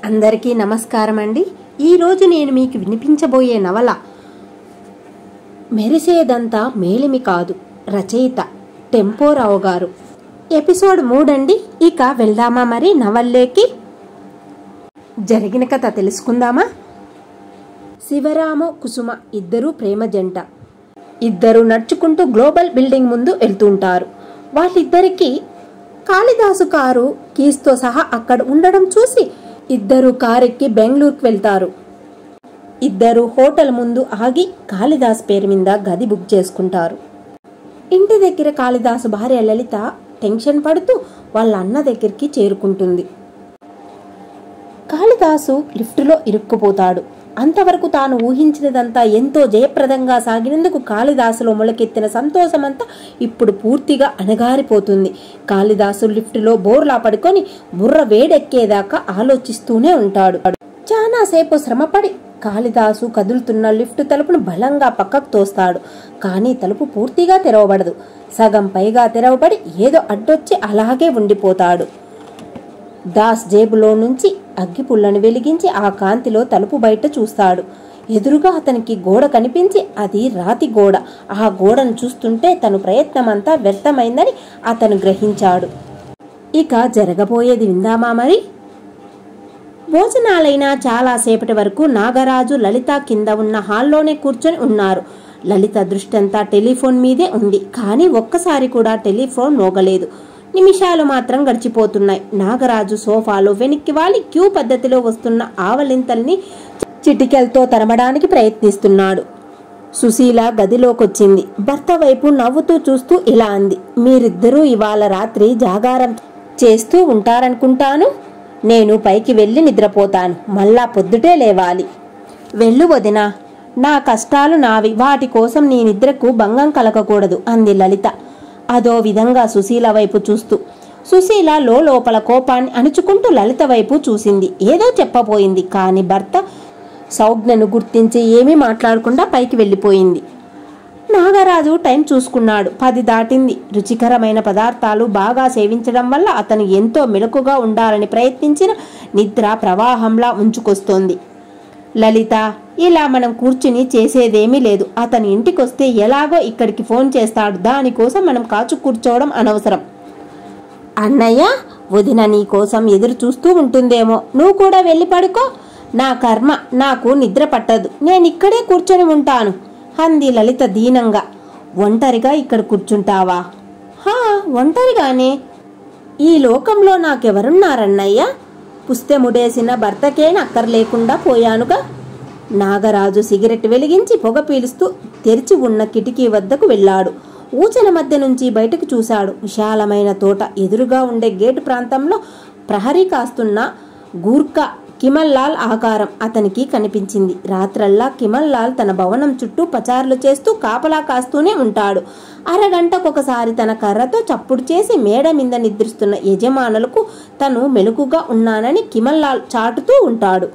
అందరికీ నమస్కారం అండి ఈరోజు నేను మీకు వినిపించబోయే నవల మెరిసేదంతా మేలిమి కాదు రచయిత టెంపోరావు గారు ఎపిసోడ్ మూడండి ఇక వెళ్దామా మరి నవల్లేకి జరిగిన కథ తెలుసుకుందామా శివరాము కుసుమ ఇద్దరూ ప్రేమ జంట ఇద్దరు నడుచుకుంటూ గ్లోబల్ బిల్డింగ్ ముందు వెళ్తుంటారు వాళ్ళిద్దరికి కాళిదాసు కారు కీస్తో సహా అక్కడ ఉండడం చూసి ఇద్దరు కారెక్కి బెంగళూరుకు వెళ్తారు ఇద్దరు హోటల్ ముందు ఆగి కాళిదాస్ పేరు మీద గది బుక్ చేసుకుంటారు ఇంటి దగ్గర కాళిదాసు భార్య లలిత టెన్షన్ పడుతూ వాళ్ళ అన్న దగ్గరికి చేరుకుంటుంది కాళిదాసు లిఫ్టులో ఇరుక్కుపోతాడు అంతవరకు తాను ఊహించినదంతా ఎంతో జయప్రదంగా సాగినందుకు కాళిదాసులో మొలకెత్తిన సంతోషమంతా ఇప్పుడు పూర్తిగా అణగారిపోతుంది కాళిదాసు లిఫ్టులో బోర్లా పడుకొని బుర్ర వేడెక్కేదాకా ఆలోచిస్తూనే ఉంటాడు చాలాసేపు శ్రమపడి కాళిదాసు కదులుతున్న లిఫ్ట్ తలుపును బలంగా పక్కకు తోస్తాడు కానీ తలుపు పూర్తిగా తెరవబడదు సగం పైగా తెరవబడి ఏదో అడ్డొచ్చి అలాగే ఉండిపోతాడు దాస్ జేబులో నుంచి అగ్గిపుల్లను వెలిగించి ఆ కాంతిలో తలుపు బయట చూస్తాడు ఎదురుగా అతనికి గోడ కనిపించి అది రాతి గోడ ఆ గోడను చూస్తుంటే తన ప్రయత్నమంతా వ్యర్థమైందని అతను గ్రహించాడు ఇక జరగబోయేది విందామా మరి భోజనాలైనా చాలాసేపటి వరకు నాగరాజు లలిత కింద ఉన్న హాల్లోనే కూర్చొని ఉన్నారు లలిత దృష్టంతా టెలిఫోన్ మీదే ఉంది కానీ ఒక్కసారి కూడా టెలిఫోన్ మోగలేదు నిమిషాలు మాత్రం గడిచిపోతున్నాయి నాగరాజు సోఫాలో వెనక్కి వాలి క్యూ పద్ధతిలో వస్తున్న ఆవలింతల్ని చిటికెలతో తరమడానికి ప్రయత్నిస్తున్నాడు సుశీల గదిలోకొచ్చింది భర్త వైపు నవ్వుతూ చూస్తూ ఇలా అంది మీరిద్దరూ ఇవాళ రాత్రి జాగారం చేస్తూ ఉంటారనుకుంటాను నేను పైకి వెళ్ళి నిద్రపోతాను మళ్ళా పొద్దుటే లేవాలి వెళ్ళు వదినా నా కష్టాలు నావి వాటి కోసం నీ నిద్రకు భంగం కలగకూడదు అంది లలిత అదో విధంగా సుశీల వైపు చూస్తూ సుశీల లోపల కోపాన్ని అణుచుకుంటూ లలిత వైపు చూసింది ఏదో చెప్పబోయింది కాని భర్త సౌజ్ఞను గుర్తించి ఏమీ మాట్లాడకుండా పైకి వెళ్ళిపోయింది నాగరాజు టైం చూసుకున్నాడు పది దాటింది రుచికరమైన పదార్థాలు బాగా సేవించడం వల్ల అతను ఎంతో మెలకుగా ఉండాలని ప్రయత్నించిన నిద్ర ప్రవాహంలా ఉంచుకొస్తోంది లలిత ఇలా మనం కూర్చుని చేసేదేమీ లేదు అతని ఇంటికొస్తే ఎలాగో ఇక్కడికి ఫోన్ చేస్తాడు దానికోసం మనం కాచు కూర్చోవడం అనవసరం అన్నయ్య వదిన నీ కోసం ఎదురు చూస్తూ ఉంటుందేమో నువ్వు కూడా వెళ్ళి పడుకో నా కర్మ నాకు నిద్ర పట్టదు నేను ఇక్కడే కూర్చొని ఉంటాను అంది లలిత దీనంగా ఒంటరిగా ఇక్కడ కూర్చుంటావా హా ఒంటరిగానే ఈ లోకంలో నాకెవరున్నారన్నయ్య పుస్తె ముడేసిన భర్తకేన అక్కర్లేకుండా పోయానుగా నాగరాజు సిగరెట్ వెలిగించి పొగ పీలుస్తూ తెరిచి ఉన్న కిటికీ వద్దకు వెళ్ళాడు ఊచల మధ్య నుంచి బయటకు చూశాడు విశాలమైన తోట ఎదురుగా ఉండే గేటు ప్రాంతంలో ప్రహరీ కాస్తున్న గూర్ఖా కిమల్లాల్ ఆకారం అతనికి కనిపించింది రాత్రల్లా కిమల్లాల్ తన భవనం చుట్టూ పచారులు చేస్తూ కాపలా కాస్తూనే ఉంటాడు అరగంటకొకసారి తన కర్రతో చప్పుడు చేసి మేడ మీద నిద్రిస్తున్న యజమానులకు తను మెలకుగా ఉన్నానని కిమల్లాల్ చాటుతూ ఉంటాడు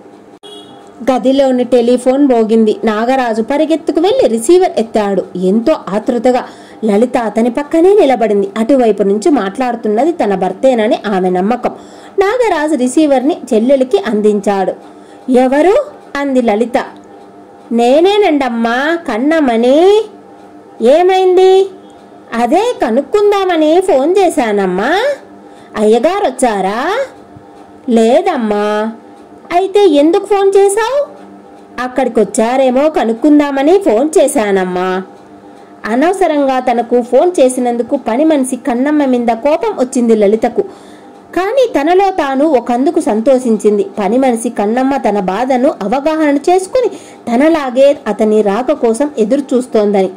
గదిలోని టెలిఫోన్ మోగింది నాగరాజు పరిగెత్తుకు వెళ్లి రిసీవర్ ఎత్తాడు ఎంతో ఆతృతగా లలిత అతని పక్కనే నిలబడింది అటువైపు నుంచి మాట్లాడుతున్నది తన భర్తేనని ఆమె నమ్మకం నాగరాజు రిసీవర్ని చెల్లెలికి అందించాడు ఎవరు అంది లలిత నేనేనండమ్మా కన్నమ్మని ఏమైంది అదే కనుక్కుందామని ఫోన్ చేశానమ్మా అయ్యగారు వచ్చారా లేదమ్మా అయితే ఎందుకు ఫోన్ చేశావు అక్కడికి వచ్చారేమో కనుక్కుందామని ఫోన్ చేశానమ్మా అనవసరంగా తనకు ఫోన్ చేసినందుకు పని మనిషి కన్నమ్మ మీద కోపం వచ్చింది లలితకు కానీ తనలో తాను ఒకందుకు సంతోషించింది పని మనిషి కన్నమ్మ తన బాధను అవగాహన చేసుకుని తనలాగే అతని రాక కోసం ఎదురు చూస్తోందని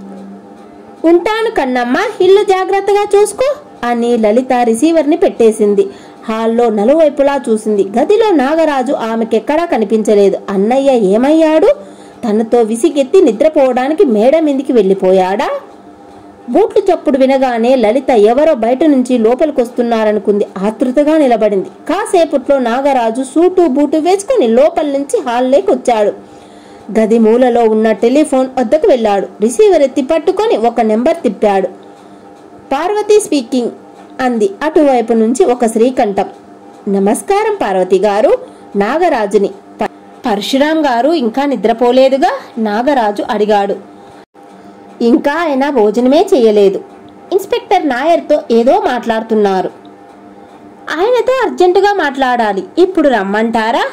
ఉంటాను కన్నమ్మ ఇల్లు జాగ్రత్తగా చూసుకో అని లలిత రిసీవర్ని పెట్టేసింది హాల్లో నలువైపులా చూసింది గదిలో నాగరాజు ఆమెకెక్కడా కనిపించలేదు అన్నయ్య ఏమయ్యాడు తనతో విసిగెత్తి నిద్రపోవడానికి మేడ మీదికి వెళ్ళిపోయాడా బూట్లు చప్పుడు వినగానే లలిత ఎవరో బయట నుంచి లోపలికొస్తున్నారనుకుంది ఆతృతగా నిలబడింది కాసేపట్లో నాగరాజు సూటు బూటు వేసుకుని లోపల నుంచి హాల్లోకి వచ్చాడు గది మూలలో ఉన్న టెలిఫోన్ వద్దకు వెళ్ళాడు రిసీవర్ ఎత్తి పట్టుకొని ఒక నెంబర్ తిప్పాడు పార్వతి స్పీకింగ్ అంది అటువైపు నుంచి ఒక శ్రీకంఠం నమస్కారం పార్వతి గారు నాగరాజుని ప- పరశురాం గారు ఇంకా నిద్రపోలేదుగా నాగరాజు అడిగాడు ఇంకా ఆయన భోజనమే చేయలేదు ఇన్స్పెక్టర్ నాయర్తో ఏదో మాట్లాడుతున్నారు ఆయనతో అర్జెంటుగా మాట్లాడాలి ఇప్పుడు రమ్మంటారా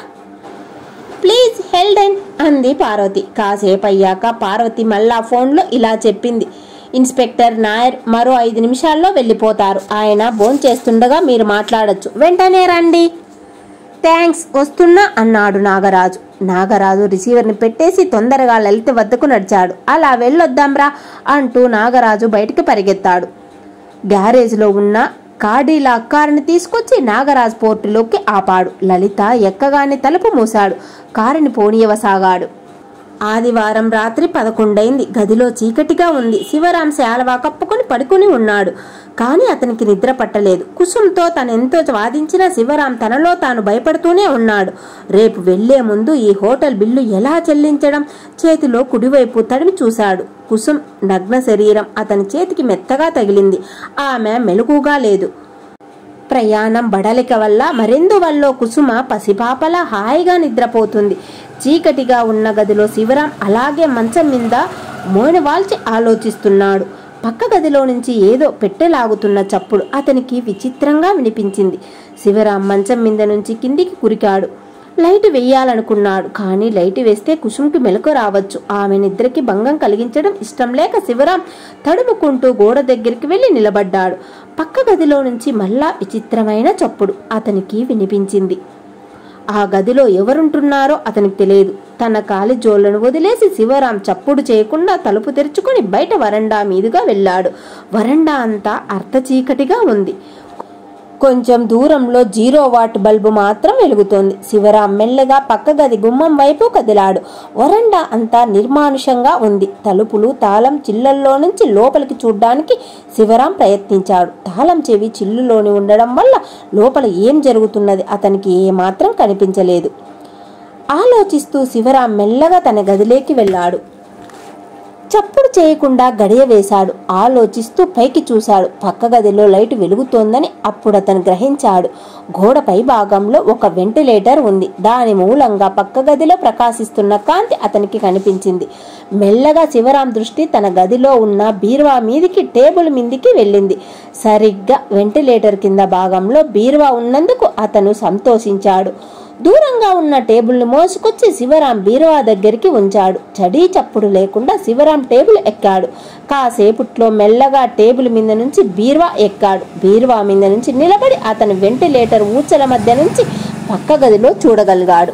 ప్లీజ్ హెల్డెన్ అంది పార్వతి కాసేపు అయ్యాక పార్వతి మళ్ళా ఫోన్లో ఇలా చెప్పింది ఇన్స్పెక్టర్ నాయర్ మరో ఐదు నిమిషాల్లో వెళ్ళిపోతారు ఆయన భోంచేస్తుండగా మీరు మాట్లాడొచ్చు వెంటనే రండి థ్యాంక్స్ వస్తున్నా అన్నాడు నాగరాజు నాగరాజు రిసీవర్ని పెట్టేసి తొందరగా లలిత వద్దకు నడిచాడు అలా వెళ్ళొద్దాంరా అంటూ నాగరాజు బయటికి పరిగెత్తాడు గ్యారేజ్లో ఉన్న కాడీలా కారుని తీసుకొచ్చి నాగరాజ్ పోర్టులోకి ఆపాడు లలిత ఎక్కగానే తలుపు మూశాడు కారుని పోనీయవసాగాడు ఆదివారం రాత్రి పదకొండైంది గదిలో చీకటిగా ఉంది శివరాం శాలవా కప్పుకొని పడుకుని ఉన్నాడు కానీ అతనికి నిద్ర పట్టలేదు కుసుంతో తనెంతో వాదించిన శివరాం తనలో తాను భయపడుతూనే ఉన్నాడు రేపు వెళ్లే ముందు ఈ హోటల్ బిల్లు ఎలా చెల్లించడం చేతిలో కుడివైపు తడిమి చూశాడు కుసుం నగ్న శరీరం అతని చేతికి మెత్తగా తగిలింది ఆమె మెలకుగా లేదు ప్రయాణం బడలిక వల్ల మరెందువల్లో కుసుమ పసిపాపలా హాయిగా నిద్రపోతుంది చీకటిగా ఉన్న గదిలో శివరాం అలాగే మంచం మీద మోనవాల్చి ఆలోచిస్తున్నాడు పక్క గదిలో నుంచి ఏదో పెట్టెలాగుతున్న చప్పుడు అతనికి విచిత్రంగా వినిపించింది శివరాం మంచం మీద నుంచి కిందికి కురికాడు లైట్ వెయ్యాలనుకున్నాడు కానీ లైట్ వేస్తే కుసుంకి మెలకు రావచ్చు ఆమె నిద్రకి భంగం కలిగించడం ఇష్టం లేక శివరాం తడుముకుంటూ గోడ దగ్గరికి వెళ్లి నిలబడ్డాడు పక్క గదిలో నుంచి మళ్ళా విచిత్రమైన చప్పుడు అతనికి వినిపించింది ఆ గదిలో ఎవరుంటున్నారో అతనికి తెలియదు తన కాలి జోళ్లను వదిలేసి శివరాం చప్పుడు చేయకుండా తలుపు తెరుచుకొని బయట వరండా మీదుగా వెళ్ళాడు వరండా అంతా అర్ధ చీకటిగా ఉంది కొంచెం దూరంలో జీరో వాట్ బల్బు మాత్రం వెలుగుతోంది శివరాం మెల్లగా పక్క గది గుమ్మం వైపు కదిలాడు వరండా అంతా నిర్మానుషంగా ఉంది తలుపులు తాళం చిల్లల్లో నుంచి లోపలికి చూడ్డానికి శివరాం ప్రయత్నించాడు తాళం చెవి చిల్లులోని ఉండడం వల్ల లోపల ఏం జరుగుతున్నది అతనికి ఏమాత్రం కనిపించలేదు ఆలోచిస్తూ శివరాం మెల్లగా తన గదిలోకి వెళ్ళాడు చప్పుడు చేయకుండా గడియ వేశాడు ఆలోచిస్తూ పైకి చూశాడు పక్క గదిలో లైట్ వెలుగుతోందని అప్పుడు అతను గ్రహించాడు గోడపై భాగంలో ఒక వెంటిలేటర్ ఉంది దాని మూలంగా పక్క గదిలో ప్రకాశిస్తున్న కాంతి అతనికి కనిపించింది మెల్లగా శివరాం దృష్టి తన గదిలో ఉన్న బీరువా మీదికి టేబుల్ మీదికి వెళ్ళింది సరిగ్గా వెంటిలేటర్ కింద భాగంలో బీరువా ఉన్నందుకు అతను సంతోషించాడు దూరంగా ఉన్న టేబుల్ని మోసుకొచ్చి శివరాం బీరువా దగ్గరికి ఉంచాడు చడీ చప్పుడు లేకుండా శివరాం టేబుల్ ఎక్కాడు కాసేపట్లో మెల్లగా టేబుల్ మీద నుంచి బీరువా ఎక్కాడు బీరువా మీద నుంచి నిలబడి అతను వెంటిలేటర్ ఊచల మధ్య నుంచి పక్క గదిలో చూడగలిగాడు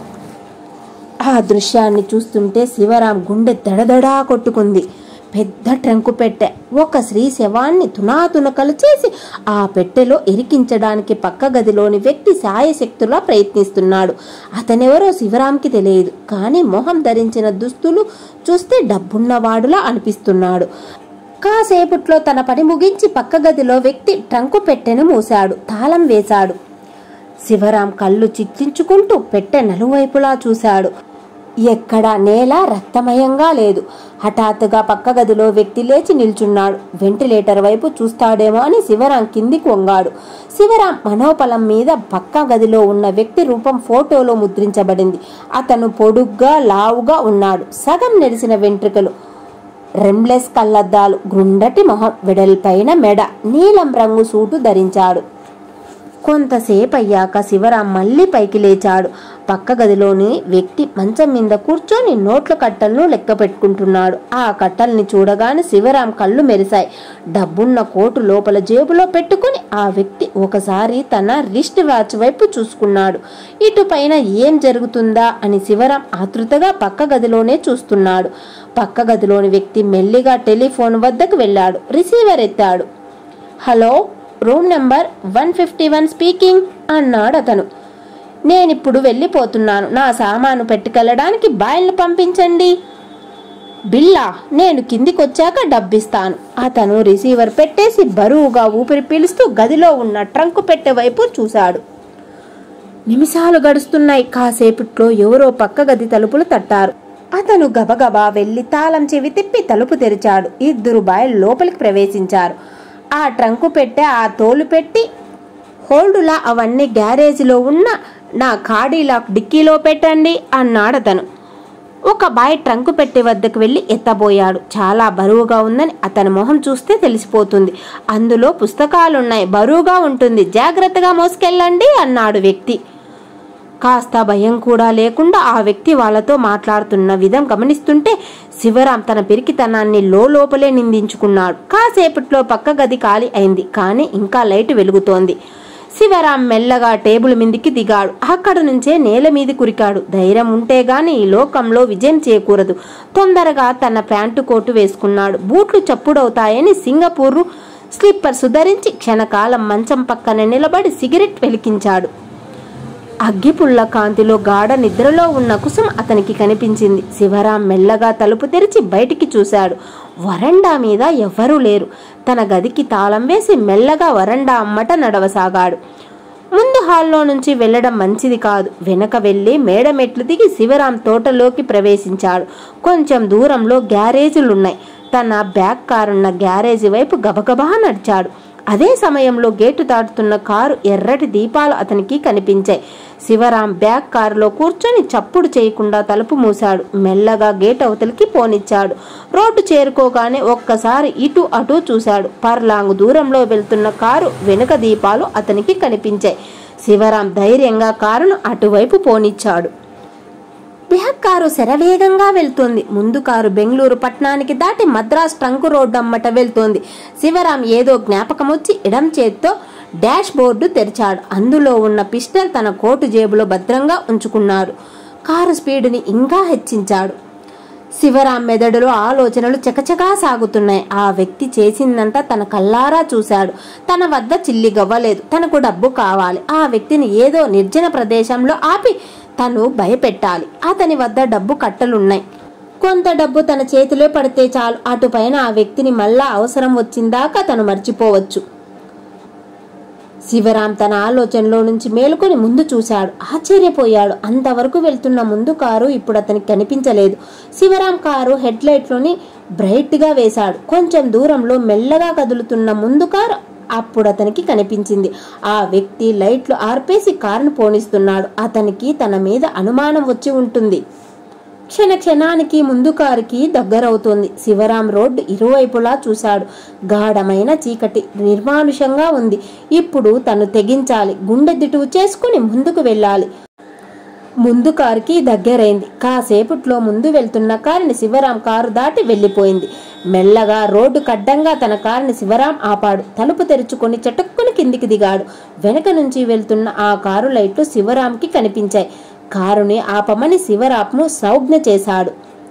ఆ దృశ్యాన్ని చూస్తుంటే శివరాం గుండె దడదడా కొట్టుకుంది పెద్ద ట్రంకు పెట్టె ఒక స్త్రీ శవాన్ని తునాతునకలు చేసి ఆ పెట్టెలో ఇరికించడానికి పక్క గదిలోని వ్యక్తి సాయశక్తులా ప్రయత్నిస్తున్నాడు అతనెవరో శివరాంకి తెలియదు కానీ మొహం ధరించిన దుస్తులు చూస్తే డబ్బున్నవాడులా అనిపిస్తున్నాడు కాసేపట్లో తన పని ముగించి పక్క గదిలో వ్యక్తి ట్రంకు పెట్టెను మూశాడు తాళం వేశాడు శివరాం కళ్ళు చిట్లించుకుంటూ పెట్టె నలువైపులా చూశాడు ఎక్కడ నేల రక్తమయంగా లేదు హఠాత్తుగా పక్క గదిలో వ్యక్తి లేచి నిల్చున్నాడు వెంటిలేటర్ వైపు చూస్తాడేమో అని శివరాం కిందికి వంగాడు శివరాం మనోపలం మీద పక్క గదిలో ఉన్న వ్యక్తి రూపం ఫోటోలో ముద్రించబడింది అతను పొడుగ్గా లావుగా ఉన్నాడు సగం నెరిసిన వెంట్రుకలు రెమ్లెస్ కళ్ళద్దాలు గుండటి మొహం వెడల్పైన మెడ నీలం రంగు సూటు ధరించాడు కొంతసేపు అయ్యాక శివరాం మళ్ళీ పైకి లేచాడు పక్క గదిలోని వ్యక్తి మంచం మీద కూర్చొని నోట్ల కట్టలను లెక్క పెట్టుకుంటున్నాడు ఆ కట్టల్ని చూడగానే శివరాం కళ్ళు మెరిశాయి డబ్బున్న కోటు లోపల జేబులో పెట్టుకుని ఆ వ్యక్తి ఒకసారి తన రిస్ట్ వాచ్ వైపు చూసుకున్నాడు ఇటు పైన ఏం జరుగుతుందా అని శివరాం ఆతృతగా పక్క గదిలోనే చూస్తున్నాడు పక్క గదిలోని వ్యక్తి మెల్లిగా టెలిఫోన్ వద్దకు వెళ్ళాడు రిసీవర్ ఎత్తాడు hello room number one fifty one speaking అన్నాడు అతను నేనిప్పుడు వెళ్ళిపోతున్నాను నా సామాను పెట్టుకెళ్ళడానికి బాయిల్ని పంపించండి బిల్లా నేను కిందికొచ్చాక డబ్బిస్తాను అతను రిసీవర్ పెట్టేసి బరువుగా ఊపిరి పీలుస్తూ గదిలో ఉన్న ట్రంకు పెట్టే వైపు చూశాడు నిమిషాలు గడుస్తున్నాయి కాసేపట్లో ఎవరో పక్క గది తలుపులు తట్టారు అతను గబగబా వెళ్లి తాళం చెవి తిప్పి తలుపు తెరిచాడు ఇద్దరు బాయలు లోపలికి ప్రవేశించారు ఆ ట్రంకు పెట్టె ఆ తోలు పెట్టి హోల్డులా అవన్నీ గ్యారేజీలో ఉన్న నా ఖాడీ లాక్ డిక్కీలో పెట్టండి అన్నాడతను ఒక బాయ్ ట్రంకు పెట్టి వద్దకు వెళ్ళి ఎత్తబోయాడు చాలా బరువుగా ఉందని అతని మొహం చూస్తే తెలిసిపోతుంది అందులో పుస్తకాలున్నాయి బరువుగా ఉంటుంది జాగ్రత్తగా మోసుకెళ్ళండి అన్నాడు వ్యక్తి కాస్త భయం కూడా లేకుండా ఆ వ్యక్తి వాళ్ళతో మాట్లాడుతున్న విధం గమనిస్తుంటే శివరాం తన పిరికితనాన్ని లోపలే నిందించుకున్నాడు కాసేపట్లో పక్క గది ఖాళీ అయింది కానీ ఇంకా లైట్ వెలుగుతోంది శివరాం మెల్లగా టేబుల్ మీదికి దిగాడు అక్కడ నుంచే నేల మీద కురికాడు ధైర్యం ఉంటే గాని ఈ లోకంలో విజయం చేకూరదు తొందరగా తన ప్యాంటు కోటు వేసుకున్నాడు బూట్లు చప్పుడవుతాయని సింగపూర్ స్లిప్పర్స్ ధరించి క్షణకాలం మంచం పక్కన నిలబడి సిగరెట్ వెలిగించాడు అగ్గిపుల్ల కాంతిలో గాఢ నిద్రలో ఉన్న కుసుమ అతనికి కనిపించింది శివరాం మెల్లగా తలుపు తెరిచి బయటికి చూశాడు వరండా మీద ఎవ్వరూ లేరు తన గదికి తాళం వేసి మెల్లగా వరండా అమ్మట నడవసాగాడు ముందు హాల్లో నుంచి వెళ్ళడం మంచిది కాదు వెనక వెళ్ళి మేడ మెట్లు దిగి శివరాం తోటలోకి ప్రవేశించాడు కొంచెం దూరంలో గ్యారేజీలున్నాయి తన బ్యాక్ కారున్న గ్యారేజీ వైపు గబగబా నడిచాడు అదే సమయంలో గేటు దాటుతున్న కారు ఎర్రటి దీపాలు అతనికి కనిపించాయి శివరాం బ్యాక్ కారులో కూర్చొని చప్పుడు చేయకుండా తలుపు మూశాడు మెల్లగా గేట్ అవతలికి పోనిచ్చాడు రోడ్డు చేరుకోగానే ఒక్కసారి ఇటు అటు చూశాడు పర్లాంగు దూరంలో వెళ్తున్న కారు వెనుక దీపాలు అతనికి కనిపించాయి శివరాం ధైర్యంగా కారును అటువైపు పోనిచ్చాడు బ్యాక్ కారు శరవేగంగా వెళ్తోంది ముందు కారు బెంగళూరు పట్టణానికి దాటి మద్రాస్ ట్రంకు రోడ్డు అమ్మట వెళ్తోంది శివరాం ఏదో జ్ఞాపకం వచ్చి ఎడం చేత్తో డాష్ బోర్డు తెరిచాడు అందులో ఉన్న పిస్టల్ తన కోటు జేబులో భద్రంగా ఉంచుకున్నాడు కారు స్పీడ్ని ఇంకా హెచ్చించాడు శివరాం మెదడులో ఆలోచనలు చకచకా సాగుతున్నాయి ఆ వ్యక్తి చేసిందంతా తన కల్లారా చూశాడు తన వద్ద చిల్లి గవ్వలేదు తనకు డబ్బు కావాలి ఆ వ్యక్తిని ఏదో నిర్జన ప్రదేశంలో ఆపి తను భయపెట్టాలి అతని వద్ద డబ్బు కట్టలున్నాయి కొంత డబ్బు తన చేతిలో పడితే చాలు అటుపైన ఆ వ్యక్తిని మళ్ళా అవసరం వచ్చిందాకా తను మర్చిపోవచ్చు శివరాం తన ఆలోచనలో నుంచి మేలుకొని ముందు చూశాడు ఆశ్చర్యపోయాడు అంతవరకు వెళ్తున్న ముందు కారు ఇప్పుడు అతనికి కనిపించలేదు శివరాం కారు హెడ్ లైట్లోని బ్రైట్గా వేశాడు కొంచెం దూరంలో మెల్లగా కదులుతున్న ముందు కారు అప్పుడు అతనికి కనిపించింది ఆ వ్యక్తి లైట్లు ఆర్పేసి కారును పోనిస్తున్నాడు అతనికి తన మీద అనుమానం వచ్చి ఉంటుంది క్షణ క్షణానికి ముందు కారుకి దగ్గరవుతోంది శివరాం రోడ్డు ఇరువైపులా చూశాడు గాఢమైన చీకటి నిర్మానుషంగా ఉంది ఇప్పుడు తను తెగించాలి గుండె దిటువు చేసుకుని ముందుకు వెళ్ళాలి ముందు కారుకి దగ్గరైంది కాసేపట్లో ముందు వెళ్తున్న కారుని శివరాం కారు దాటి వెళ్ళిపోయింది మెల్లగా రోడ్డు కడ్డంగా తన కారుని శివరాం ఆపాడు తలుపు తెరుచుకొని చటుక్కుని కిందికి దిగాడు వెనక నుంచి వెళ్తున్న ఆ కారు లైట్లు శివరాంకి కనిపించాయి కారుని ఆపమని శివరాంను సౌజ్ఞ చేశాడు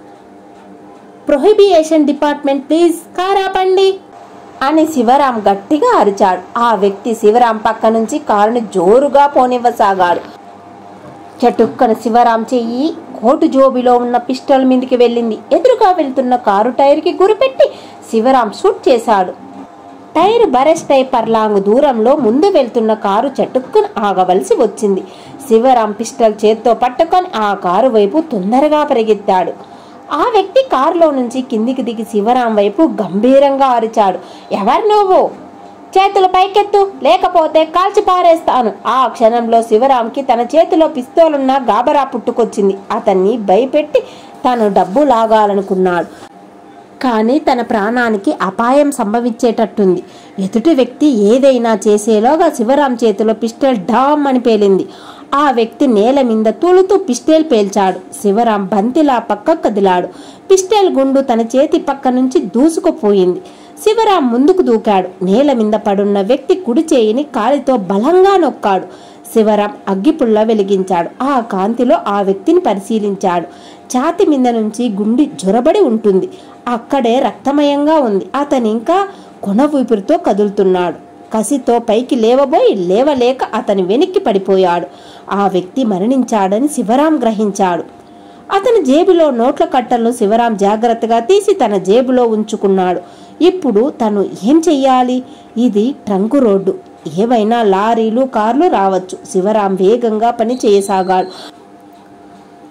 ప్రొహిబియేషన్ డిపార్ట్మెంట్ ప్లీజ్ కార్ ఆపండి అని శివరాం గట్టిగా అరిచాడు ఆ వ్యక్తి శివరాం పక్క నుంచి కారుని జోరుగా పోనివ్వసాగాడు చటుక్కన శివరాం చెయ్యి కోటు జోబిలో ఉన్న పిస్టల్ మీదికి వెళ్ళింది ఎదురుగా వెళ్తున్న కారు టైర్కి గురిపెట్టి శివరాం షూట్ చేశాడు టైర్ బరెస్ట్ అయి పర్లాంగు దూరంలో ముందు వెళ్తున్న కారు చటుక్కున ఆగవలసి వచ్చింది శివరాం పిస్టల్ చేత్తో పట్టుకొని ఆ కారు వైపు తొందరగా పరిగెత్తాడు ఆ వ్యక్తి కారులో నుంచి కిందికి దిగి శివరాం వైపు గంభీరంగా అరిచాడు ఎవరు నువ్వు చేతులు పైకెత్తు లేకపోతే కాల్చి పారేస్తాను ఆ క్షణంలో శివరాంకి తన చేతిలో పిస్తోలున్న గాబరా పుట్టుకొచ్చింది అతన్ని భయపెట్టి తను డబ్బు లాగాలనుకున్నాడు కానీ తన ప్రాణానికి అపాయం సంభవించేటట్టుంది ఎదుటి వ్యక్తి ఏదైనా చేసేలోగా శివరాం చేతిలో పిస్టల్ డామ్ అని పేలింది ఆ వ్యక్తి నేల మీద తూలుతూ పిస్టల్ పేల్చాడు శివరాం బంతిలా పక్క కదిలాడు పిస్టల్ గుండు తన చేతి పక్క నుంచి దూసుకుపోయింది శివరాం ముందుకు దూకాడు నేల మీద పడున్న వ్యక్తి కుడి చేయిని కాలితో బలంగా నొక్కాడు శివరాం అగ్గిపుల్ల వెలిగించాడు ఆ కాంతిలో ఆ వ్యక్తిని పరిశీలించాడు ఛాతి మీద నుంచి గుండి జొరబడి ఉంటుంది అక్కడే రక్తమయంగా ఉంది అతను ఇంకా కొన ఊపిరితో కదులుతున్నాడు కసితో పైకి లేవబోయి లేవలేక అతని వెనక్కి పడిపోయాడు ఆ వ్యక్తి మరణించాడని శివరాం గ్రహించాడు అతని జేబులో నోట్ల కట్టలను శివరాం జాగ్రత్తగా తీసి తన జేబులో ఉంచుకున్నాడు ఇప్పుడు తను ఏం చెయ్యాలి ఇది ట్రంకు రోడ్డు ఏవైనా లారీలు కార్లు రావచ్చు శివరాం వేగంగా పని చేయసాగాడు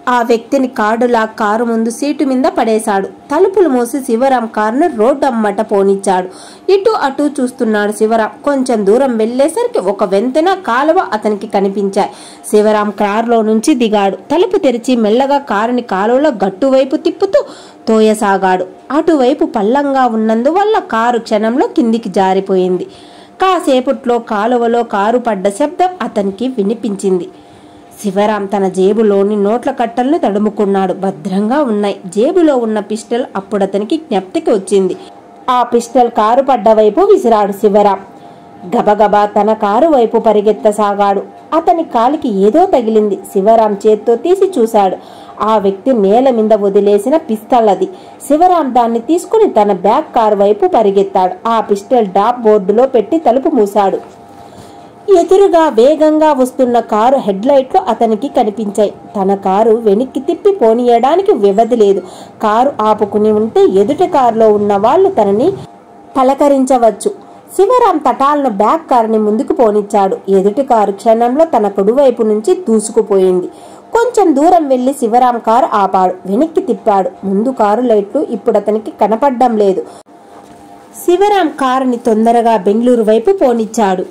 ఆ వ్యక్తిని కారులా కారు ముందు సీటు మీద పడేశాడు తలుపులు మూసి శివరాం కారును రోడ్డు అమ్మట పోనిచ్చాడు ఇటు అటు చూస్తున్నాడు శివరాం కొంచెం దూరం వెళ్లేసరికి ఒక వెంతెన కాలువ అతనికి కనిపించాయి శివరాం కారులో నుంచి దిగాడు తలుపు తెరిచి మెల్లగా కారుని కాలువలో గట్టు వైపు తిప్పుతూ తోయసాగాడు అటువైపు పల్లంగా ఉన్నందువల్ల కారు క్షణంలో కిందికి జారిపోయింది కాసేపట్లో కాలువలో కారు పడ్డ శబ్దం అతనికి వినిపించింది శివరాం తన జేబులోని నోట్ల కట్టలను తడుముకున్నాడు భద్రంగా ఉన్నాయి జేబులో ఉన్న పిస్టల్ అప్పుడు అతనికి జ్ఞప్తికి వచ్చింది ఆ పిస్టల్ కారు పడ్డ వైపు విసిరాడు శివరాం గబగబా తన కారు వైపు పరిగెత్తసాగాడు అతని కాలికి ఏదో తగిలింది శివరాం చేత్తో తీసి చూశాడు ఆ వ్యక్తి నేల మీద వదిలేసిన పిస్తల్ అది శివరాం దాన్ని తీసుకుని తన బ్యాక్ కారు వైపు పరిగెత్తాడు ఆ పిస్టల్ డాప్ బోర్డులో పెట్టి తలుపు మూశాడు ఎదురుగా వేగంగా వస్తున్న కారు హెడ్లైట్లు అతనికి కనిపించాయి తన కారు వెనక్కి తిప్పి పోనీయడానికి వ్యవధి లేదు కారు ఆపుకుని ఉంటే ఎదుటి కారులో ఉన్న వాళ్ళు తనని పలకరించవచ్చు శివరాం తటాలను బ్యాక్ కారుని ముందుకు పోనిచ్చాడు ఎదుటి కారు క్షణంలో తన కుడివైపు నుంచి దూసుకుపోయింది కొంచెం దూరం వెళ్లి శివరాం కారు ఆపాడు వెనక్కి తిప్పాడు ముందు కారు లైట్లు ఇప్పుడు అతనికి కనపడ్డం లేదు శివరాం కారుని తొందరగా బెంగళూరు వైపు పోనిచ్చాడు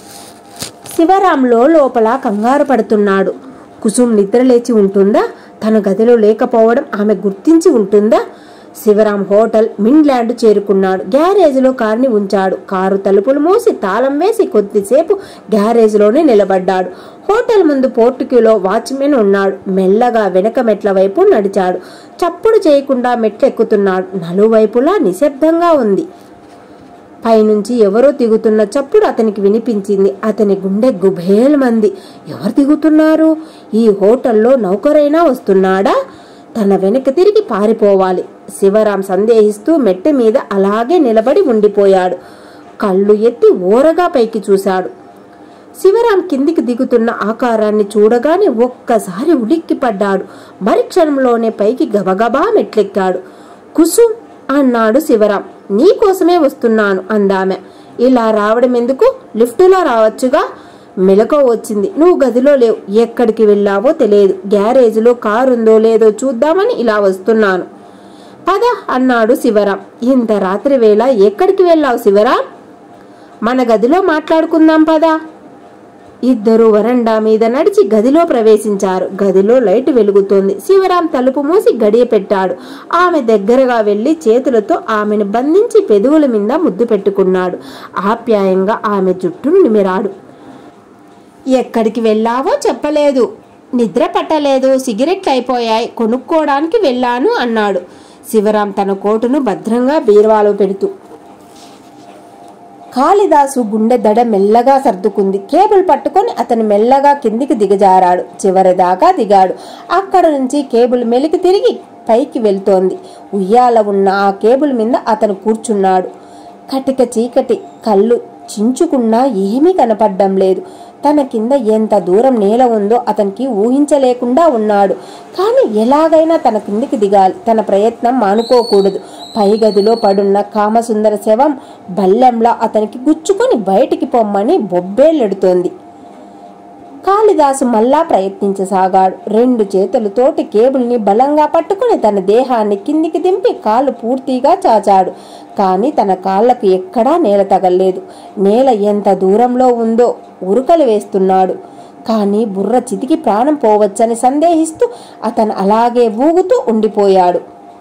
శివరాంలో లోపల కంగారు పడుతున్నాడు కుసుమ్ నిద్రలేచి ఉంటుందా తన గదిలో లేకపోవడం ఆమె గుర్తించి ఉంటుందా శివరాం హోటల్ మిన్లాండ్ చేరుకున్నాడు గ్యారేజ్లో కారుని ఉంచాడు కారు తలుపులు మూసి తాళం వేసి కొద్దిసేపు గ్యారేజ్లోనే నిలబడ్డాడు హోటల్ ముందు పోర్టుక్యూలో వాచ్మెన్ ఉన్నాడు మెల్లగా వెనక మెట్ల వైపు నడిచాడు చప్పుడు చేయకుండా మెట్లెక్కుతున్నాడు నలువైపులా నిశ్శబ్దంగా ఉంది పైనుంచి ఎవరో దిగుతున్న చప్పుడు అతనికి వినిపించింది అతని గుండె గుబేలమంది ఎవరు దిగుతున్నారు ఈ హోటల్లో నౌకరైనా వస్తున్నాడా తన వెనక తిరిగి పారిపోవాలి శివరాం సందేహిస్తూ మెట్టె మీద అలాగే నిలబడి ఉండిపోయాడు కళ్ళు ఎత్తి ఓరగా పైకి చూశాడు శివరాం కిందికి దిగుతున్న ఆకారాన్ని చూడగానే ఒక్కసారి ఉలిక్కిపడ్డాడు మరి క్షణంలోనే పైకి గబగబా మెట్లెక్కాడు కుసుమ్ అన్నాడు శివరాం నీకోసమే వస్తున్నాను అందామె ఇలా రావడం ఎందుకు లిఫ్టులో రావచ్చుగా మెలకువ వచ్చింది నువ్వు గదిలో లేవు ఎక్కడికి వెళ్ళావో తెలియదు గ్యారేజ్లో కారు ఉందో లేదో చూద్దామని ఇలా వస్తున్నాను పద అన్నాడు శివరాం ఇంత రాత్రి వేళ ఎక్కడికి వెళ్ళావు శివరాం మన గదిలో మాట్లాడుకుందాం పదా ఇద్దరు వరండా మీద నడిచి గదిలో ప్రవేశించారు గదిలో లైట్ వెలుగుతోంది శివరాం తలుపు మూసి గడియ పెట్టాడు ఆమె దగ్గరగా వెళ్లి చేతులతో ఆమెను బంధించి పెదవుల మీద ముద్దు పెట్టుకున్నాడు ఆప్యాయంగా ఆమె జుట్టును నిమిరాడు ఎక్కడికి వెళ్ళావో చెప్పలేదు నిద్ర పట్టలేదు సిగరెట్లు అయిపోయాయి కొనుక్కోవడానికి వెళ్ళాను అన్నాడు శివరాం తన కోటును భద్రంగా బీరువాలో పెడుతూ కాళిదాసు గుండె దడ మెల్లగా సర్దుకుంది కేబుల్ పట్టుకొని అతను మెల్లగా కిందికి దిగజారాడు చివరిదాకా దిగాడు అక్కడ నుంచి కేబుల్ మెలికి తిరిగి పైకి వెళ్తోంది ఉయ్యాల ఉన్న ఆ కేబుల్ మీద అతను కూర్చున్నాడు కటిక చీకటి కళ్ళు చించుకున్నా ఏమీ కనపడ్డం లేదు తన కింద ఎంత దూరం నేల ఉందో అతనికి ఊహించలేకుండా ఉన్నాడు కానీ ఎలాగైనా తన కిందికి దిగాలి తన ప్రయత్నం మానుకోకూడదు పై గదిలో పడున్న కామసుందర శవం బల్లెంలా అతనికి గుచ్చుకొని బయటికి పొమ్మని బొబ్బేళ్ళెడుతోంది కాళిదాసు మళ్ళా ప్రయత్నించసాగాడు రెండు చేతులతోటి కేబుల్ని బలంగా పట్టుకుని తన దేహాన్ని కిందికి దింపి కాళ్ళు పూర్తిగా చాచాడు కానీ తన కాళ్లకు ఎక్కడా నేల తగలేదు నేల ఎంత దూరంలో ఉందో ఉరుకలు వేస్తున్నాడు కానీ బుర్ర చితికి ప్రాణం పోవచ్చని సందేహిస్తూ అతను అలాగే ఊగుతూ ఉండిపోయాడు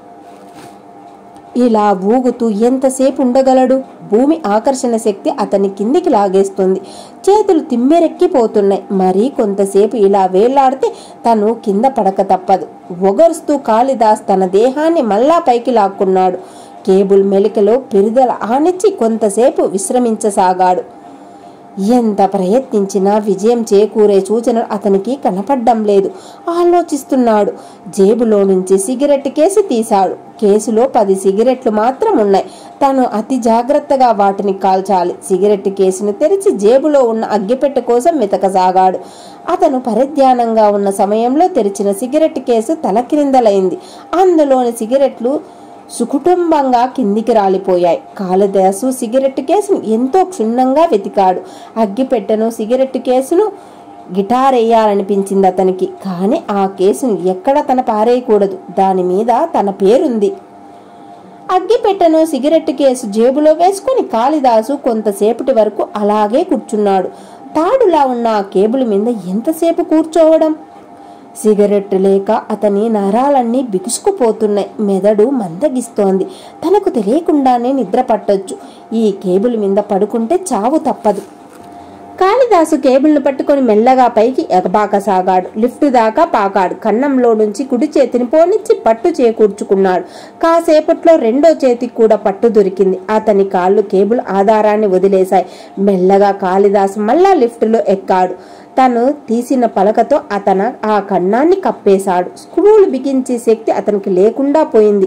ఇలా ఊగుతూ ఎంతసేపు ఉండగలడు భూమి ఆకర్షణ శక్తి అతని కిందికి లాగేస్తుంది చేతులు తిమ్మెరెక్కిపోతున్నాయి మరీ కొంతసేపు ఇలా వేళ్లాడితే తను కింద పడక తప్పదు ఒగరుస్తూ కాళిదాస్ తన దేహాన్ని మళ్ళా పైకి లాక్కున్నాడు కేబుల్ మెలికలో పెరుదల ఆనిచ్చి కొంతసేపు విశ్రమించసాగాడు ఎంత ప్రయత్నించినా విజయం చేకూరే సూచనలు అతనికి కనపడ్డం లేదు ఆలోచిస్తున్నాడు జేబులో నుంచి సిగరెట్ కేసు తీశాడు కేసులో పది సిగరెట్లు మాత్రం ఉన్నాయి తను అతి జాగ్రత్తగా వాటిని కాల్చాలి సిగరెట్ కేసును తెరిచి జేబులో ఉన్న అగ్గిపెట్టె కోసం వెతకసాగాడు అతను పరిధ్యానంగా ఉన్న సమయంలో తెరిచిన సిగరెట్ కేసు తలక్రిందలైంది అందులోని సిగరెట్లు సుకుటుంబంగా కిందికి రాలిపోయాయి కాళిదాసు సిగరెట్ కేసును ఎంతో క్షుణ్ణంగా వెతికాడు అగ్గిపెట్టెను సిగరెట్ కేసును గిటార్ వేయాలనిపించింది అతనికి కానీ ఆ కేసును ఎక్కడ తన పారేయకూడదు దాని మీద తన పేరుంది అగ్గిపెట్టెను సిగరెట్ కేసు జేబులో వేసుకుని కాళిదాసు కొంతసేపటి వరకు అలాగే కూర్చున్నాడు తాడులా ఉన్న ఆ కేబుల్ మీద ఎంతసేపు కూర్చోవడం సిగరెట్ లేక అతని నరాలన్నీ బిగుసుకుపోతున్నాయి మెదడు మందగిస్తోంది తనకు తెలియకుండానే నిద్ర పట్టొచ్చు ఈ కేబుల్ మీద పడుకుంటే చావు తప్పదు కాళిదాసు కేబుల్ను పట్టుకొని మెల్లగా పైకి ఎగబాకసాగాడు లిఫ్ట్ దాకా పాకాడు కన్నంలో నుంచి కుడి చేతిని పోనిచ్చి పట్టు చేకూర్చుకున్నాడు కాసేపట్లో రెండో చేతికి కూడా పట్టు దొరికింది అతని కాళ్ళు కేబుల్ ఆధారాన్ని వదిలేశాయి మెల్లగా కాళిదాసు మళ్ళా లిఫ్టులో ఎక్కాడు తను తీసిన పలకతో అతను ఆ కన్నాన్ని కప్పేశాడు స్క్రూలు బిగించే శక్తి అతనికి లేకుండా పోయింది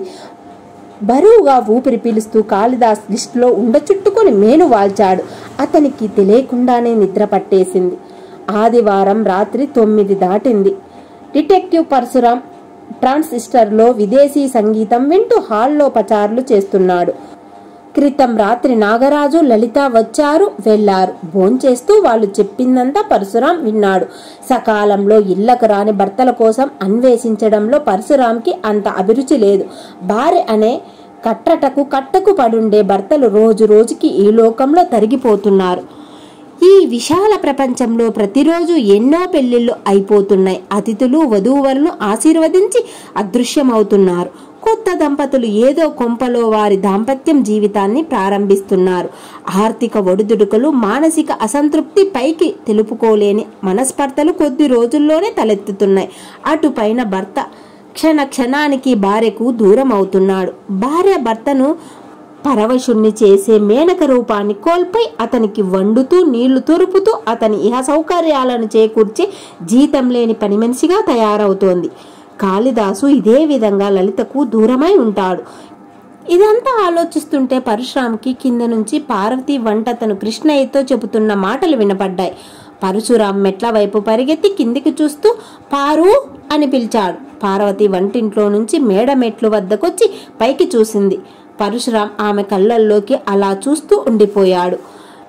బరువుగా ఊపిరి పీలుస్తూ కాళిదాస్ లిస్టులో ఉండ చుట్టుకొని మేను వాల్చాడు అతనికి తెలియకుండానే నిద్ర పట్టేసింది ఆదివారం రాత్రి తొమ్మిది దాటింది డిటెక్టివ్ పరశురాం ట్రాన్సిస్టర్లో విదేశీ సంగీతం వింటూ హాల్లో పచారులు చేస్తున్నాడు క్రితం రాత్రి నాగరాజు లలిత వచ్చారు వెళ్లారు భోంచేస్తూ వాళ్ళు చెప్పిందంతా పరశురాం విన్నాడు సకాలంలో ఇళ్లకు రాని భర్తల కోసం అన్వేషించడంలో పరశురాంకి అంత అభిరుచి లేదు భార్య అనే కట్టటకు కట్టకు పడుండే భర్తలు రోజు రోజుకి ఈ లోకంలో తరిగిపోతున్నారు ఈ విశాల ప్రపంచంలో ప్రతిరోజు ఎన్నో పెళ్లిళ్ళు అయిపోతున్నాయి అతిథులు వధూవరులు ఆశీర్వదించి అదృశ్యమవుతున్నారు కొత్త దంపతులు ఏదో కొంపలో వారి దాంపత్యం జీవితాన్ని ప్రారంభిస్తున్నారు ఆర్థిక ఒడిదుడుకులు మానసిక అసంతృప్తి పైకి తెలుపుకోలేని మనస్పర్ధలు కొద్ది రోజుల్లోనే తలెత్తుతున్నాయి అటుపైన భర్త క్షణ క్షణానికి భార్యకు దూరం అవుతున్నాడు భార్య భర్తను పరవశుణ్ణి చేసే మేనక రూపాన్ని కోల్పోయి అతనికి వండుతూ నీళ్లు తురుపుతూ అతని ఇహ సౌకర్యాలను చేకూర్చి జీతం లేని పని మనిషిగా తయారవుతోంది కాళిదాసు ఇదే విధంగా లలితకు దూరమై ఉంటాడు ఇదంతా ఆలోచిస్తుంటే పరశురాంకి కింద నుంచి పార్వతి వంట తను కృష్ణయ్యతో చెబుతున్న మాటలు వినపడ్డాయి పరశురాం మెట్ల వైపు పరిగెత్తి కిందికి చూస్తూ పారు అని పిలిచాడు పార్వతి వంటింట్లో నుంచి మేడ మెట్లు వద్దకొచ్చి పైకి చూసింది పరశురాం ఆమె కళ్ళల్లోకి అలా చూస్తూ ఉండిపోయాడు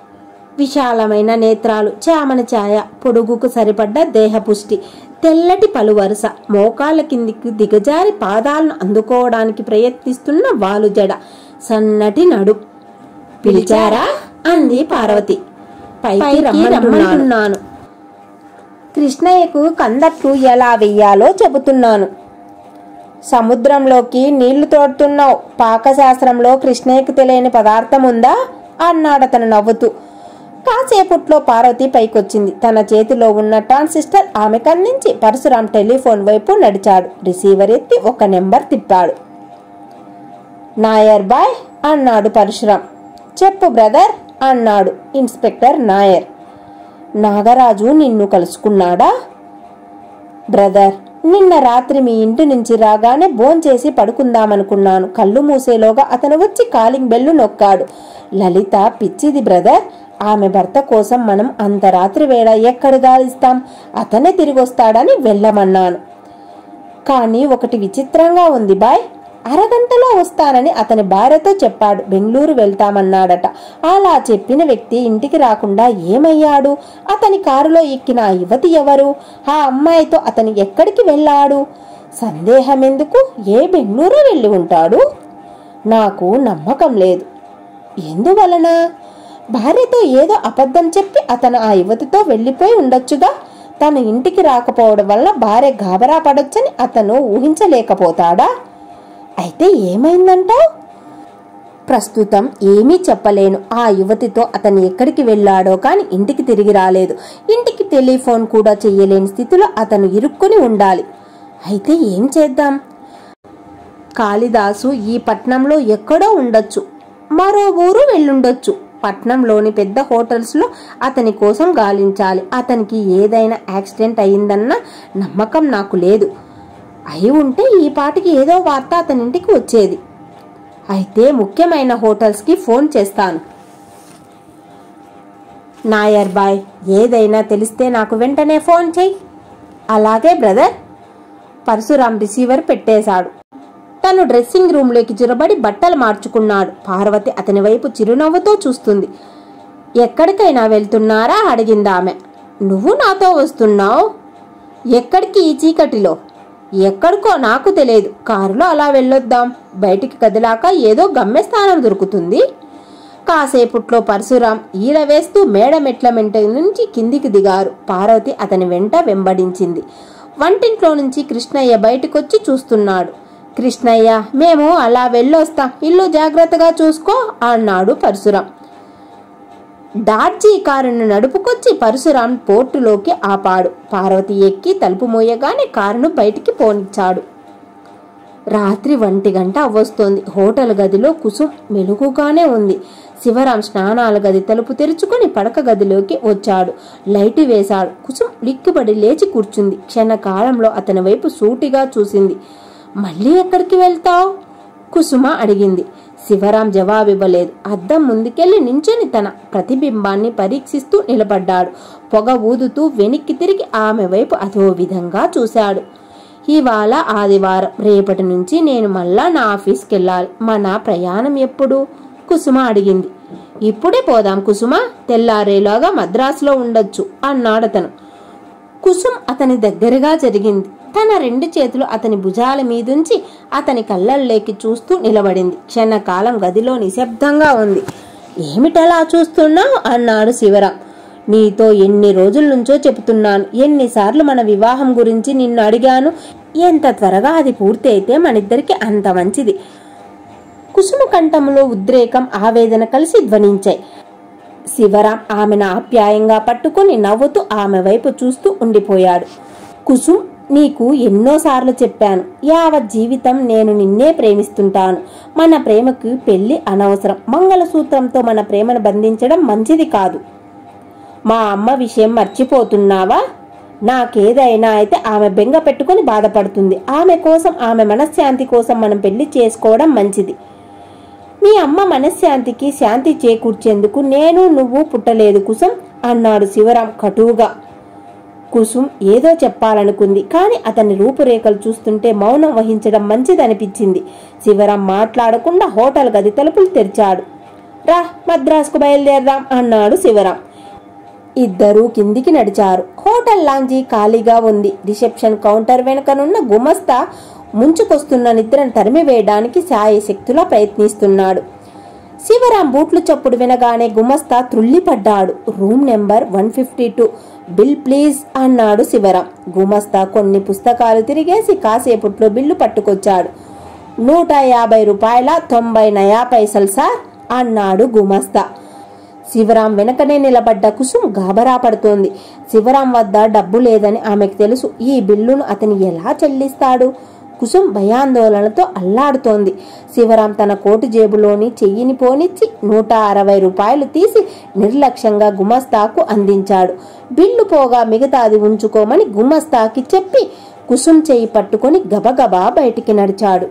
విశాలమైన నేత్రాలు చామన ఛాయ పొడుగుకు సరిపడ్డ దేహపుష్టి తెల్లటి పలువరుస మోకాళ్ళ కిందికి దిగజారి పాదాలను అందుకోవడానికి ప్రయత్నిస్తున్న వాలు జడ సన్నటి నడు పిలిచారా అంది పార్వతి పైకి రమ్మంటున్నాను కృష్ణయ్యకు కందట్లు ఎలా వెయ్యాలో చెబుతున్నాను సముద్రంలోకి నీళ్లు తోడుతున్నావు పాకశాస్త్రంలో కృష్ణయ్యకు తెలియని పదార్థం ఉందా అన్నాడతను నవ్వుతూ కాసేపట్లో పార్వతి పైకొచ్చింది తన చేతిలో ఉన్న ట్రాన్సిస్టర్ ఆమె కందించి పరశురాం టెలిఫోన్ వైపు నడిచాడు రిసీవర్ ఎత్తి ఒక నెంబర్ తిప్పాడు నాయర్ బాయ్ అన్నాడు పరశురాం చెప్పు బ్రదర్ అన్నాడు ఇన్స్పెక్టర్ నాయర్ నాగరాజు నిన్ను కలుసుకున్నాడా బ్రదర్ నిన్న రాత్రి మీ ఇంటి నుంచి రాగానే భోంచేసి పడుకుందామనుకున్నాను కళ్ళు మూసేలోగా అతను వచ్చి కాలింగ్ బెల్లు నొక్కాడు లలిత పిచ్చిది బ్రదర్ ఆమె భర్త కోసం మనం అంత రాత్రి వేళ ఎక్కడ గాలిస్తాం అతనే తిరిగొస్తాడని వెళ్ళమన్నాను కానీ ఒకటి విచిత్రంగా ఉంది బాయ్ అరగంటలో వస్తానని అతని భార్యతో చెప్పాడు బెంగళూరు వెళ్తామన్నాడట అలా చెప్పిన వ్యక్తి ఇంటికి రాకుండా ఏమయ్యాడు అతని కారులో ఎక్కిన ఆ యువతి ఎవరు ఆ అమ్మాయితో అతను ఎక్కడికి వెళ్ళాడు సందేహం ఎందుకు ఏ బెంగళూరు వెళ్ళి ఉంటాడు నాకు నమ్మకం లేదు ఎందువలన భార్యతో ఏదో అబద్ధం చెప్పి అతను ఆ యువతితో వెళ్ళిపోయి ఉండొచ్చుగా తన ఇంటికి రాకపోవడం వల్ల భార్య గాబరా పడొచ్చని అతను ఊహించలేకపోతాడా అయితే ఏమైందంటావు ప్రస్తుతం ఏమీ చెప్పలేను ఆ యువతితో అతను ఎక్కడికి వెళ్ళాడో కానీ ఇంటికి తిరిగి రాలేదు ఇంటికి టెలిఫోన్ కూడా చెయ్యలేని స్థితిలో అతను ఇరుక్కుని ఉండాలి అయితే ఏం చేద్దాం కాళిదాసు ఈ పట్నంలో ఎక్కడో ఉండొచ్చు మరో ఊరు వెళ్ళుండొచ్చు పట్నంలోని పెద్ద హోటల్స్లో అతని కోసం గాలించాలి అతనికి ఏదైనా యాక్సిడెంట్ అయిందన్న నమ్మకం నాకు లేదు అయి ఉంటే ఈ పాటికి ఏదో వార్త అతని ఇంటికి వచ్చేది అయితే ముఖ్యమైన హోటల్స్కి ఫోన్ చేస్తాను నాయర్ బాయ్ ఏదైనా తెలిస్తే నాకు వెంటనే ఫోన్ చెయ్యి అలాగే బ్రదర్ పరశురాం రిసీవర్ పెట్టేశాడు తను డ్రెస్సింగ్ రూమ్లోకి జొరబడి బట్టలు మార్చుకున్నాడు పార్వతి అతని వైపు చిరునవ్వుతో చూస్తుంది ఎక్కడికైనా వెళ్తున్నారా అడిగింది ఆమె నువ్వు నాతో వస్తున్నావు ఎక్కడికి ఈ చీకటిలో ఎక్కడికో నాకు తెలియదు కారులో అలా వెళ్ళొద్దాం బయటికి కదిలాక ఏదో గమ్యస్థానం దొరుకుతుంది కాసేపట్లో పరశురాం ఈల వేస్తూ మేడ మెట్ల మెంట నుంచి కిందికి దిగారు పార్వతి అతని వెంట వెంబడించింది వంటింట్లో నుంచి కృష్ణయ్య బయటకొచ్చి చూస్తున్నాడు కృష్ణయ్య మేము అలా వెళ్ళొస్తాం ఇల్లు జాగ్రత్తగా చూసుకో అన్నాడు పరశురాం డార్జీ కారును నడుపుకొచ్చి పరశురాం పోర్టులోకి ఆపాడు పార్వతి ఎక్కి తలుపు మోయగానే కారును బయటికి పోనిచ్చాడు రాత్రి ఒంటి గంట అవ్వస్తోంది హోటల్ గదిలో కుసుం మెలుగుగానే ఉంది శివరాం స్నానాల గది తలుపు తెరుచుకొని పడక గదిలోకి వచ్చాడు లైటు వేశాడు కుసుం లిక్కుబడి లేచి కూర్చుంది క్షణకాలంలో అతని వైపు సూటిగా చూసింది మళ్ళీ ఎక్కడికి వెళ్తావు కుసుమ అడిగింది శివరాం జవాబివ్వలేదు అద్దం ముందుకెళ్లి నించొని తన ప్రతిబింబాన్ని పరీక్షిస్తూ నిలబడ్డాడు పొగ ఊదుతూ వెనక్కి తిరిగి ఆమె వైపు అదో విధంగా చూశాడు ఇవాళ ఆదివారం రేపటి నుంచి నేను మళ్ళా నా ఆఫీస్కి వెళ్ళాలి మన ప్రయాణం ఎప్పుడు కుసుమ అడిగింది ఇప్పుడే పోదాం కుసుమ తెల్లారేలాగా మద్రాసులో ఉండొచ్చు అన్నాడతను కుసుం అతని దగ్గరగా జరిగింది తన రెండు చేతులు అతని భుజాల మీదుంచి అతని కళ్ళల్లోకి చూస్తూ నిలబడింది క్షణకాలం గదిలో నిశ్శబ్దంగా ఉంది ఏమిటలా చూస్తున్నావు అన్నాడు శివరాం నీతో ఎన్ని రోజుల నుంచో చెబుతున్నాను ఎన్నిసార్లు మన వివాహం గురించి నిన్ను అడిగాను ఎంత త్వరగా అది పూర్తి అయితే మనిద్దరికి అంత మంచిది కుసుమ కంఠంలో ఉద్రేకం ఆవేదన కలిసి ధ్వనించాయి శివరాం ఆమెను ఆప్యాయంగా పట్టుకుని నవ్వుతూ ఆమె వైపు చూస్తూ ఉండిపోయాడు కుసుమ్ నీకు ఎన్నోసార్లు చెప్పాను యావత్ జీవితం నేను నిన్నే ప్రేమిస్తుంటాను మన ప్రేమకు పెళ్లి అనవసరం మంగళసూత్రంతో మన ప్రేమను బంధించడం మంచిది కాదు మా అమ్మ విషయం మర్చిపోతున్నావా నాకేదైనా అయితే ఆమె బెంగ పెట్టుకుని బాధపడుతుంది ఆమె కోసం ఆమె మనశ్శాంతి కోసం మనం పెళ్లి చేసుకోవడం మంచిది మీ అమ్మ మనశ్శాంతికి శాంతి చేకూర్చేందుకు నేను నువ్వు పుట్టలేదు కుసం అన్నాడు శివరాం కటువుగా కుసుం ఏదో చెప్పాలనుకుంది కానీ అతని రూపురేఖలు చూస్తుంటే మౌనం వహించడం మంచిదనిపించింది శివరాం మాట్లాడకుండా హోటల్ గది తలుపులు తెరిచాడు రా మద్రాసుకు బయలుదేరదాం అన్నాడు శివరాం ఇద్దరూ కిందికి నడిచారు హోటల్ లాంజీ ఖాళీగా ఉంది రిసెప్షన్ కౌంటర్ వెనుకనున్న గుమస్తా ముంచుకొస్తున్న నిద్రను తరిమివేయడానికి శాయశక్తులా ప్రయత్నిస్తున్నాడు శివరాం బూట్లు చప్పుడు వినగానే గుమస్తా త్రుళ్ళిపడ్డాడు room number one fifty two bill please అన్నాడు శివరాం గుమస్తా కొన్ని పుస్తకాలు తిరిగేసి కాసేపట్లో బిల్లు పట్టుకొచ్చాడు నూట యాభై రూపాయల తొంభై నయా పైసలు సార్ అన్నాడు గుమస్తా శివరాం వెనకనే నిలబడ్డ కుసుం గాబరా పడుతోంది శివరాం వద్ద డబ్బు లేదని ఆమెకు తెలుసు ఈ బిల్లును అతను ఎలా చెల్లిస్తాడు కుసుం భయాందోళనతో అల్లాడుతోంది శివరాం తన కోటు జేబులోని చెయ్యిని పోనిచ్చి నూట అరవై రూపాయలు తీసి నిర్లక్ష్యంగా గుమస్తాకు అందించాడు బిల్లు పోగా మిగతాది ఉంచుకోమని గుమస్తాకి చెప్పి కుసుం చెయ్యి పట్టుకొని గబగబా బయటికి నడిచాడు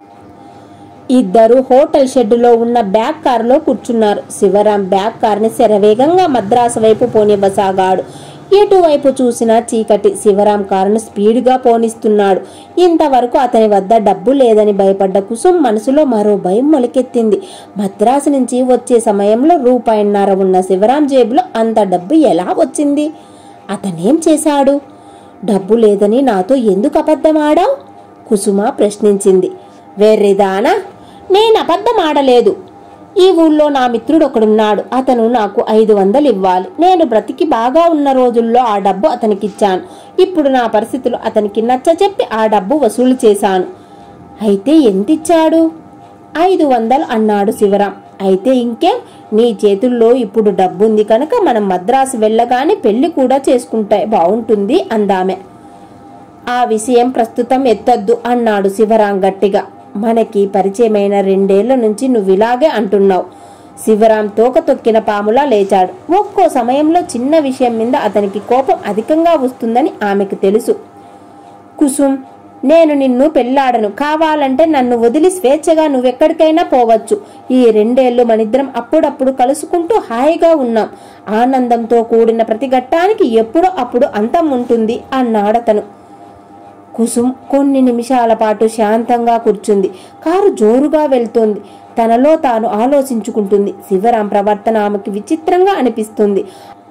ఇద్దరు హోటల్ షెడ్డులో ఉన్న బ్యాక్ కారులో కూర్చున్నారు శివరాం బ్యాక్ కార్ని శరవేగంగా మద్రాసు వైపు పోనివ్వసాగాడు ఎటువైపు చూసినా చీకటి శివరాం కారును స్పీడ్గా పోనిస్తున్నాడు ఇంతవరకు అతని వద్ద డబ్బు లేదని భయపడ్డ కుసుం మనసులో మరో భయం మొలకెత్తింది మద్రాసు నుంచి వచ్చే సమయంలో రూపాయిన్నర ఉన్న శివరాం జేబులో అంత డబ్బు ఎలా వచ్చింది అతనేం చేశాడు డబ్బు లేదని నాతో ఎందుకు అబద్ధమాడావు కుసుమ ప్రశ్నించింది వేర్రిదానా నేను అబద్ధం ఆడలేదు ఈ ఊళ్ళో నా మిత్రుడు ఒకడున్నాడు అతను నాకు ఐదు వందలు ఇవ్వాలి నేను బ్రతికి బాగా ఉన్న రోజుల్లో ఆ డబ్బు అతనికిచ్చాను ఇప్పుడు నా పరిస్థితులు అతనికి నచ్చ చెప్పి ఆ డబ్బు వసూలు చేశాను అయితే ఎంతిచ్చాడు ఐదు వందలు అన్నాడు శివరాం అయితే ఇంకేం నీ చేతుల్లో ఇప్పుడు డబ్బుంది కనుక మనం మద్రాసు వెళ్ళగానే పెళ్లి కూడా చేసుకుంటే బాగుంటుంది అందామె ఆ విషయం ప్రస్తుతం ఎత్తద్దు అన్నాడు శివరాం గట్టిగా మనకి పరిచయమైన రెండేళ్ల నుంచి నువ్వు ఇలాగే అంటున్నావు శివరాం తోక తొక్కిన పాములా లేచాడు ఒక్కో సమయంలో చిన్న విషయం మీద అతనికి కోపం అధికంగా వస్తుందని ఆమెకు తెలుసు కుసుం నేను నిన్ను పెళ్లాడను కావాలంటే నన్ను వదిలి స్వేచ్ఛగా నువ్వెక్కడికైనా పోవచ్చు ఈ రెండేళ్లు మనిద్దరం అప్పుడప్పుడు కలుసుకుంటూ హాయిగా ఉన్నాం ఆనందంతో కూడిన ప్రతి ఘట్టానికి ఎప్పుడో అప్పుడు అంతం ఉంటుంది అన్నాడతను కుసుమ్ కొన్ని నిమిషాల పాటు శాంతంగా కూర్చుంది కారు జోరుగా వెళ్తోంది తనలో తాను ఆలోచించుకుంటుంది శివరాం ప్రవర్తన ఆమెకి విచిత్రంగా అనిపిస్తుంది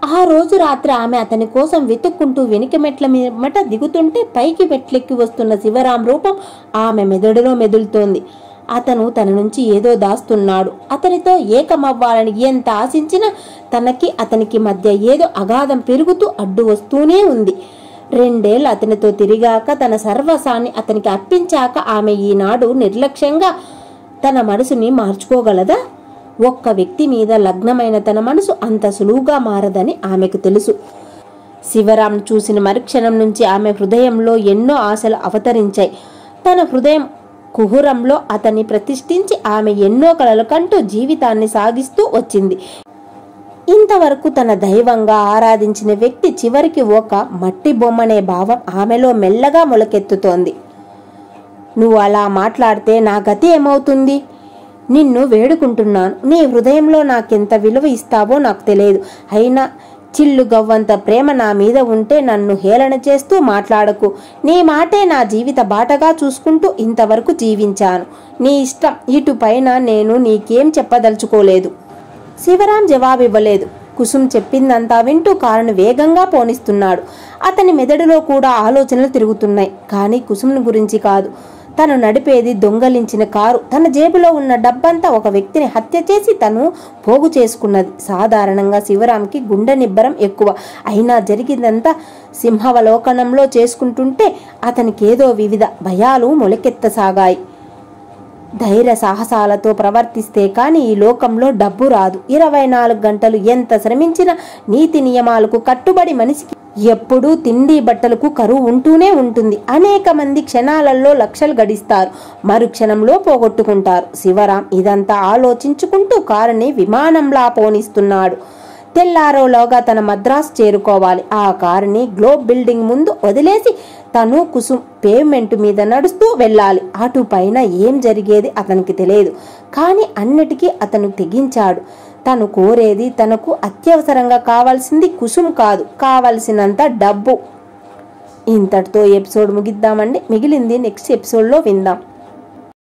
ఆ రోజు రాత్రి ఆమె అతని కోసం వెతుక్కుంటూ వెనుక మెట్ల మీమట దిగుతుంటే పైకి మెట్లెక్కి వస్తున్న శివరాం రూపం ఆమె మెదడులో మెదులుతోంది అతను తన నుంచి ఏదో దాస్తున్నాడు అతనితో ఏకమవ్వాలని ఎంత ఆశించినా తనకి అతనికి మధ్య ఏదో అగాధం పెరుగుతూ అడ్డు వస్తూనే ఉంది రెండేళ్ళు అతనితో తిరిగాక తన సర్వసాన్ని అతనికి అప్పించాక ఆమె ఈనాడు నిర్లక్ష్యంగా తన మనసుని మార్చుకోగలదా ఒక్క వ్యక్తి మీద లగ్నమైన తన మనసు అంత సులువుగా మారదని ఆమెకు తెలుసు శివరాం చూసిన మరుక్షణం నుంచి ఆమె హృదయంలో ఎన్నో ఆశలు అవతరించాయి తన హృదయం కుహురంలో అతన్ని ప్రతిష్ఠించి ఆమె ఎన్నో కలలు కంటూ జీవితాన్ని సాగిస్తూ వచ్చింది ఇంతవరకు తన దైవంగా ఆరాధించిన వ్యక్తి చివరికి ఒక మట్టి బొమ్మనే భావం ఆమెలో మెల్లగా మొలకెత్తుతోంది నువ్వు అలా మాట్లాడితే నా గతి ఏమవుతుంది నిన్ను వేడుకుంటున్నాను నీ హృదయంలో నాకెంత విలువ ఇస్తావో నాకు తెలియదు అయినా చిల్లు గవ్వంత ప్రేమ నా మీద ఉంటే నన్ను హేళన చేస్తూ మాట్లాడకు నీ మాటే నా జీవిత బాటగా చూసుకుంటూ ఇంతవరకు జీవించాను నీ ఇష్టం ఇటు పైన నేను నీకేం చెప్పదలుచుకోలేదు శివరాం జవాబివ్వలేదు కుసుమ్ చెప్పిందంతా వింటూ కారును వేగంగా పోనిస్తున్నాడు అతని మెదడులో కూడా ఆలోచనలు తిరుగుతున్నాయి కానీ కుసుమ్ను గురించి కాదు తను నడిపేది దొంగలించిన కారు తన జేబులో ఉన్న డబ్బంతా ఒక వ్యక్తిని హత్య చేసి తను పోగు చేసుకున్నది సాధారణంగా శివరాంకి గుండె నిబ్బరం ఎక్కువ అయినా జరిగిందంతా సింహవలోకనంలో చేసుకుంటుంటే అతనికేదో వివిధ భయాలు మొలకెత్తసాగాయి ధైర్య సాహసాలతో ప్రవర్తిస్తే కాని ఈ లోకంలో డబ్బు రాదు ఇరవై నాలుగు గంటలు ఎంత శ్రమించినా నీతి నియమాలకు కట్టుబడి మనిషికి ఎప్పుడూ తిండి బట్టలకు కరువు ఉంటూనే ఉంటుంది అనేక మంది క్షణాలలో లక్షలు గడిస్తారు మరు క్షణంలో పోగొట్టుకుంటారు శివరాం ఇదంతా ఆలోచించుకుంటూ కారుని విమానంలా పోనిస్తున్నాడు తెల్లారోలోగా తన మద్రాసు చేరుకోవాలి ఆ కారుని గ్లోబ్ బిల్డింగ్ ముందు వదిలేసి తను కుసుమ్ పేమెంట్ మీద నడుస్తూ వెళ్ళాలి అటు పైన ఏం జరిగేది అతనికి తెలియదు కానీ అన్నిటికీ అతను తెగించాడు తను కోరేది తనకు అత్యవసరంగా కావాల్సింది కుసుమ్ కాదు కావలసినంత డబ్బు ఇంతటితో ఎపిసోడ్ ముగిద్దామండి మిగిలింది నెక్స్ట్ ఎపిసోడ్లో విందాం